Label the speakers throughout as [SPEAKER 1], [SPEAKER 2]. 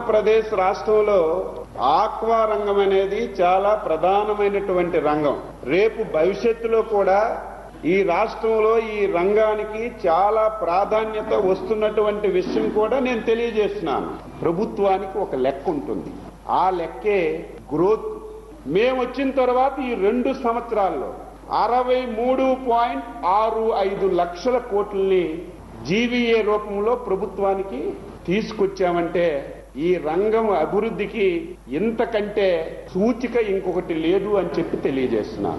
[SPEAKER 1] ఆంధ్రప్రదేశ్ రాష్ట్రంలో ఆక్వా రంగం అనేది చాలా ప్రధానమైనటువంటి రంగం రేపు భవిష్యత్తులో కూడా ఈ రాష్ట్రంలో ఈ రంగానికి చాలా ప్రాధాన్యత వస్తున్నటువంటి విషయం కూడా నేను తెలియజేస్తున్నాను ప్రభుత్వానికి ఒక లెక్క ఉంటుంది ఆ లెక్కే గ్రోత్ మేము వచ్చిన తర్వాత ఈ రెండు సంవత్సరాల్లో అరవై మూడు పాయింట్ ఆరు ఐదు లక్షల కోట్లని జీవీఏ రూపంలో ప్రభుత్వానికి తీసుకొచ్చామంటే ఈ రంగం అభివృద్ధికి ఇంతకంటే సూచిక ఇంకొకటి లేదు అని చెప్పి తెలియజేస్తున్నాను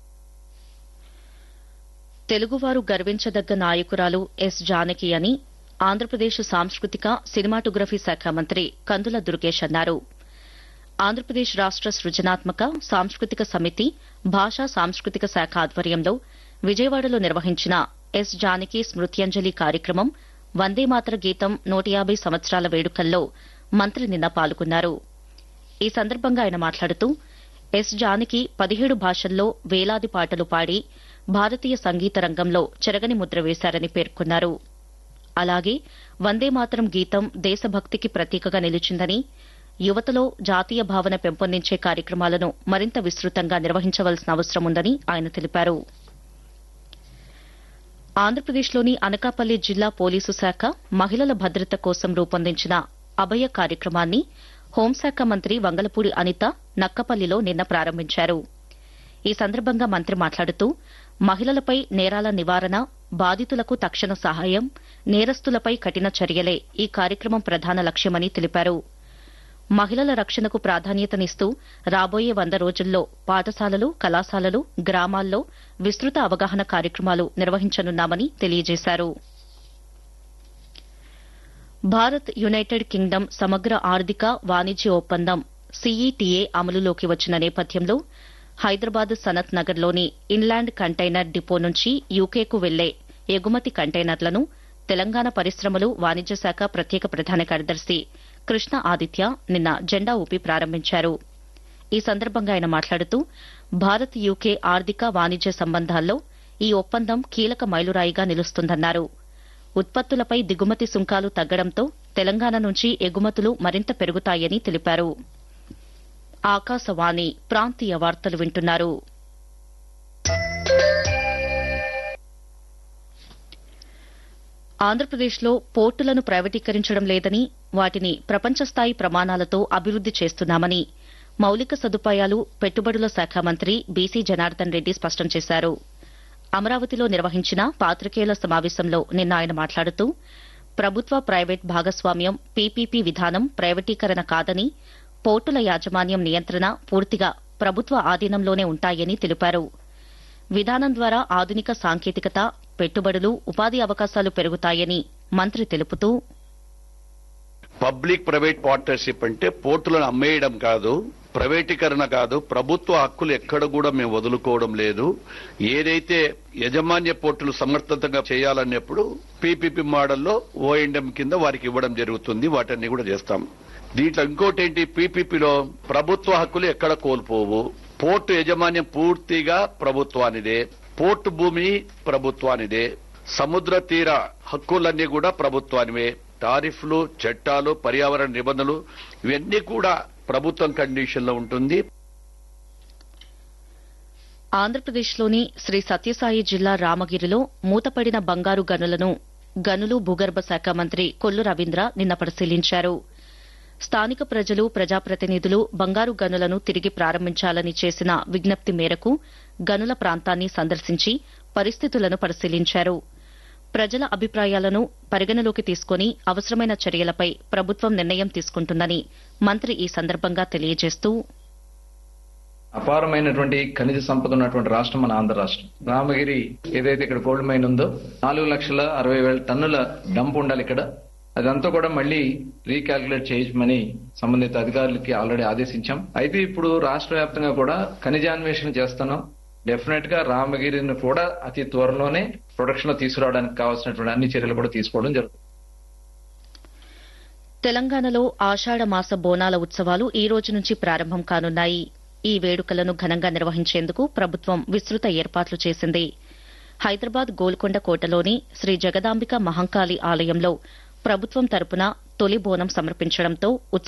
[SPEAKER 2] తెలుగువారు గర్వించదగ్గ నాయకురాలు ఎస్ జానకి అని ఆంధ్రప్రదేశ్ సాంస్కృతిక సినిమాటోగ్రఫీ శాఖ మంత్రి కందుల దుర్గేష్ అన్నారు ఆంధ్రప్రదేశ్ రాష్ట సృజనాత్మక సాంస్కృతిక సమితి భాషా సాంస్కృతిక శాఖ ఆధ్వర్యంలో విజయవాడలో నిర్వహించిన ఎస్ జానకి స్మృత్యంజలి కార్యక్రమం వందేమాతర గీతం నూట యాభై సంవత్సరాల వేడుకల్లో మంత్రి నిన్న పాల్గొన్నారు ఈ సందర్భంగా ఆయన మాట్లాడుతూ ఎస్ జానకి పదిహేడు భాషల్లో వేలాది పాటలు పాడి భారతీయ సంగీత రంగంలో చెరగని ముద్ర వేశారని పేర్కొన్నారు అలాగే వందేమాతరం గీతం దేశభక్తికి ప్రతీకగా నిలిచిందని యువతలో జాతీయ భావన పెంపొందించే కార్యక్రమాలను మరింత విస్తృతంగా నిర్వహించవలసిన అవసరం ఉందని ఆయన తెలిపారు ఆంధ్రప్రదేశ్లోని అనకాపల్లి జిల్లా పోలీసు శాఖ మహిళల భద్రత కోసం రూపొందించిన అభయ కార్యక్రమాన్ని హోంశాఖ మంత్రి వంగలపూడి అనిత నక్కపల్లిలో నిన్న ప్రారంభించారు ఈ సందర్భంగా మంత్రి మాట్లాడుతూ మహిళలపై నేరాల నివారణ బాధితులకు తక్షణ సహాయం నేరస్తులపై కఠిన చర్యలే ఈ కార్యక్రమం ప్రధాన లక్ష్యమని తెలిపారు మహిళల రక్షణకు ప్రాధాన్యతనిస్తూ రాబోయే వంద రోజుల్లో పాఠశాలలు కళాశాలలు గ్రామాల్లో విస్తృత అవగాహన కార్యక్రమాలు నిర్వహించనున్నామని తెలియజేశారు భారత్ యునైటెడ్ కింగ్డమ్ సమగ్ర ఆర్థిక వాణిజ్య ఒప్పందం సీఈటీఏ అమలులోకి వచ్చిన నేపథ్యంలో హైదరాబాద్ సనత్ నగర్లోని ఇన్లాండ్ కంటైనర్ డిపో నుంచి యూకేకు వెళ్లే ఎగుమతి కంటైనర్లను తెలంగాణ పరిశ్రమలు వాణిజ్య శాఖ ప్రత్యేక ప్రధాన కార్యదర్శి కృష్ణ ఆదిత్య నిన్న జెండా ఊపి ప్రారంభించారు ఈ సందర్భంగా ఆయన మాట్లాడుతూ భారత్ యూకే ఆర్థిక వాణిజ్య సంబంధాల్లో ఈ ఒప్పందం కీలక మైలురాయిగా నిలుస్తుందన్నారు ఉత్పత్తులపై దిగుమతి సుంకాలు తగ్గడంతో తెలంగాణ నుంచి ఎగుమతులు మరింత పెరుగుతాయని తెలిపారు ఆకాశవాణి ప్రాంతీయ వార్తలు వింటున్నారు ఆంధ్రప్రదేశ్లో పోర్టులను ప్రైవేటీకరించడం లేదని వాటిని ప్రపంచ స్థాయి ప్రమాణాలతో అభివృద్ది చేస్తున్నామని మౌలిక సదుపాయాలు పెట్టుబడుల శాఖ మంత్రి బీసీ జనార్దన్ రెడ్డి స్పష్టం చేశారు అమరావతిలో నిర్వహించిన పాత్రికేయుల సమావేశంలో నిన్న ఆయన మాట్లాడుతూ ప్రభుత్వ ప్రైవేట్ భాగస్వామ్యం పీపీపీ విధానం ప్రైవేటీకరణ కాదని పోర్టుల యాజమాన్యం నియంత్రణ పూర్తిగా ప్రభుత్వ ఆధీనంలోనే ఉంటాయని తెలిపారు విధానం ద్వారా ఆధునిక సాంకేతికత పెట్టుబడులు ఉపాధి అవకాశాలు పెరుగుతాయని మంత్రి తెలుపుతూ
[SPEAKER 3] పబ్లిక్ ప్రైవేట్ పార్ట్నర్షిప్ అంటే పోర్టులను అమ్మేయడం కాదు ప్రైవేటీకరణ కాదు ప్రభుత్వ హక్కులు ఎక్కడ కూడా మేము వదులుకోవడం లేదు ఏదైతే యజమాన్య పోర్టులు సమర్థతంగా చేయాలన్నప్పుడు పీపీపీ మోడల్లో ఓఎండ్ఎం కింద వారికి ఇవ్వడం జరుగుతుంది వాటన్ని కూడా చేస్తాం దీంట్లో ఇంకోటి ఏంటి పీపీపీలో ప్రభుత్వ హక్కులు ఎక్కడ కోల్పోవు పోర్టు యజమాన్యం పూర్తిగా ప్రభుత్వానిదే పోర్టు భూమి ప్రభుత్వానిదే సముద్ర తీర హక్కులన్నీ కూడా ప్రభుత్వానివే టారిఫ్లు చట్టాలు పర్యావరణ నిబంధనలు ఇవన్నీ కూడా ప్రభుత్వం కండిషన్ లో ఉంటుంది
[SPEAKER 2] ఆంధ్రప్రదేశ్లోని శ్రీ సత్యసాయి జిల్లా రామగిరిలో మూతపడిన బంగారు గనులను గనులు భూగర్భ శాఖ మంత్రి కొల్లు రవీంద్ర నిన్న పరిశీలించారు స్థానిక ప్రజలు ప్రజాప్రతినిధులు బంగారు గనులను తిరిగి ప్రారంభించాలని చేసిన విజ్ఞప్తి మేరకు గనుల ప్రాంతాన్ని సందర్శించి పరిస్థితులను పరిశీలించారు ప్రజల అభిప్రాయాలను పరిగణలోకి తీసుకుని అవసరమైన చర్యలపై ప్రభుత్వం నిర్ణయం తీసుకుంటుందని మంత్రి ఈ సందర్భంగా తెలియజేస్తూ
[SPEAKER 4] అపారమైనటువంటి ఖనిజ సంపద ఉన్నటువంటి రాష్ట్రం మన ఆంధ్ర రాష్ట్రం రామగిరి ఏదైతే ఇక్కడ గోల్డ్ మైన్ ఉందో నాలుగు లక్షల అరవై వేల టన్నుల డంప్ ఉండాలి ఇక్కడ అదంతా కూడా మళ్ళీ రీకాల్కులేట్ చేయమని సంబంధిత అధికారులకి ఆల్రెడీ ఆదేశించాం అయితే ఇప్పుడు రాష్ట్ర వ్యాప్తంగా కూడా ఖనిజాన్వేషణ చేస్తున్నాం డెఫినెట్ గా రామగిరిని కూడా అతి త్వరలోనే ప్రొడక్షన్ లో తీసుకురావడానికి కావాల్సినటువంటి అన్ని చర్యలు కూడా తీసుకోవడం జరుగుతుంది
[SPEAKER 2] తెలంగాణలో ఆషాఢ మాస బోనాల ఉత్సవాలు ఈ రోజు నుంచి ప్రారంభం కానున్నాయి ఈ వేడుకలను ఘనంగా నిర్వహించేందుకు ప్రభుత్వం విస్తృత ఏర్పాట్లు చేసింది హైదరాబాద్ గోల్కొండ కోటలోని శ్రీ జగదాంబిక మహంకాళి ఆలయంలో ప్రభుత్వం తరపున తొలి బోనం సమర్పించడంతో